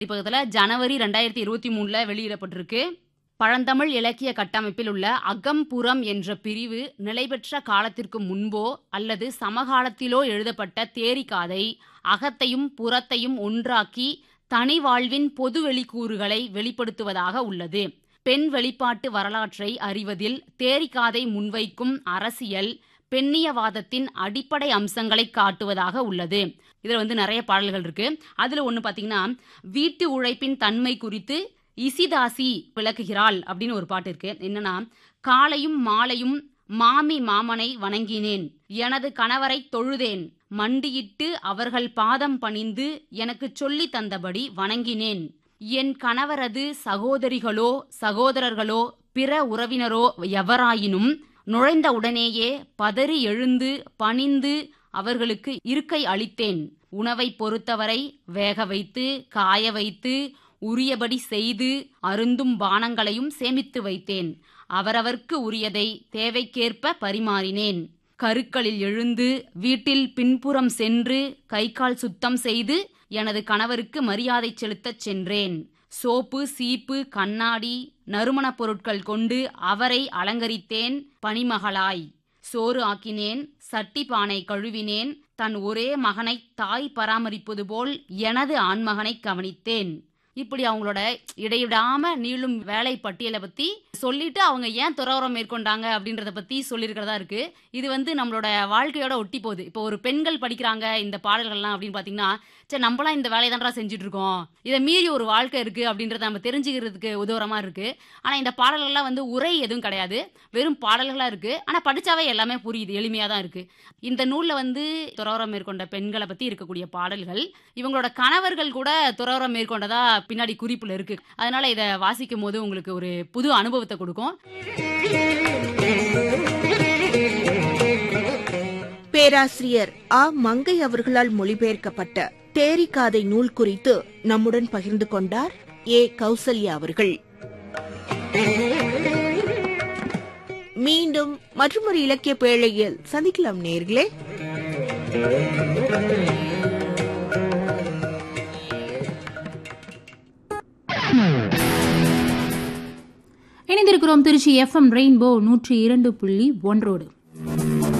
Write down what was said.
புத்தகத்தில் ஜனவரி ரெண்டாயிரத்தி இருபத்தி மூணில் வெளியிடப்பட்டிருக்கு பழந்தமிழ் இலக்கிய கட்டமைப்பில் உள்ள அகம்புறம் என்ற பிரிவு நிலைபெற்ற காலத்திற்கு முன்போ அல்லது சமகாலத்திலோ எழுதப்பட்ட தேரிகாதை அகத்தையும் புறத்தையும் ஒன்றாக்கி தனி வாழ்வின் பொது வெளிக்கூறுகளை வெளிப்படுத்துவதாக உள்ளது பெண் வெளிப்பாட்டு வரலாற்றை அறிவதில் தேரிகாதை முன்வைக்கும் அரசியல் பெண்ணியவாதத்தின் அடிப்படை அம்சங்களை காட்டுவதாக உள்ளது இதில் வந்து நிறைய பாடல்கள் இருக்கு அதில் ஒன்று பார்த்தீங்கன்னா வீட்டு உழைப்பின் தன்மை குறித்து இசிதாசி விளக்குகிறாள் அப்படின்னு ஒரு பாட்டு இருக்கு என்னன்னா காலையும் மாலையும் மாமி மாமனை வணங்கினேன் எனது கணவரை தொழுதேன் மண்டியிட்டு அவர்கள் பாதம் பணிந்து எனக்கு சொல்லி தந்தபடி வணங்கினேன் என் கணவரது சகோதரிகளோ சகோதரர்களோ பிற உறவினரோ எவராயினும் நுழைந்த உடனேயே பதறி எழுந்து பணிந்து அவர்களுக்கு இருக்கை அளித்தேன் உணவை பொறுத்தவரை வேக வைத்து காய வைத்து உரியபடி செய்து அருந்தும் பானங்களையும் சேமித்து வைத்தேன் அவரவர்க்கு உரியதை தேவைக்கேற்ப பரிமாறினேன் கருக்களில் எழுந்து வீட்டில் பின்புறம் சென்று கை கால் சுத்தம் செய்து எனது கணவருக்கு மரியாதை செலுத்தச் சென்றேன் சோப்பு சீப்பு கண்ணாடி நறுமணப் பொருட்கள் கொண்டு அவரை அலங்கரித்தேன் பணிமகளாய் சோறு ஆக்கினேன் சட்டி பானை கழுவினேன் தன் ஒரே மகனை தாய் பராமரிப்பது போல் எனது ஆண்மகனை கவனித்தேன் இப்படி அவங்களோட இடைவிடாம நீளும் வேலை பட்டியலை பத்தி சொல்லிட்டு அவங்க ஏன் துறவரம் மேற்கொண்டாங்க அப்படின்றத பத்தி சொல்லியிருக்கிறதா இருக்கு இது வந்து நம்மளோட வாழ்க்கையோட ஒட்டி போகுது இப்போ ஒரு பெண்கள் படிக்கிறாங்க இந்த பாடல்கள்லாம் அப்படின்னு பாத்தீங்கன்னா சரி நம்மளாம் இந்த வேலையை தான்டா செஞ்சுட்டு இருக்கோம் இதை மீறி ஒரு வாழ்க்கை இருக்கு அப்படின்றத நம்ம தெரிஞ்சுக்கிறதுக்கு உதவுறமா இருக்கு ஆனா இந்த பாடல்கள்லாம் வந்து உரை எதுவும் கிடையாது வெறும் பாடல்களா இருக்கு ஆனா படிச்சாவே எல்லாமே புரியுது எளிமையா தான் இருக்கு இந்த நூல்ல வந்து துறவரம் மேற்கொண்ட பெண்களை பத்தி இருக்கக்கூடிய பாடல்கள் இவங்களோட கணவர்கள் கூட துறவரம் மேற்கொண்டதா பின்னாடி குறிப்புல இருக்கு அதனால இதை வாசிக்கும் போது உங்களுக்கு ஒரு புது அனுபவத்தை கொடுக்கும் பேராசிரியர் ஆ மங்கை அவர்களால் மொழிபெயர்க்கப்பட்ட தேரிகாதை நூல் குறித்து நம்முடன் பகிர்ந்து கொண்டார் ஏ கௌசல்யா அவர்கள் மீண்டும் மற்றொரு இலக்கிய பேழையில் சந்திக்கலாம் நேர்களே இணைந்திருக்கிறோம் திருச்சி எஃப்எம் ரெயின்போ நூற்றி இரண்டு புள்ளி ஒன்றோடு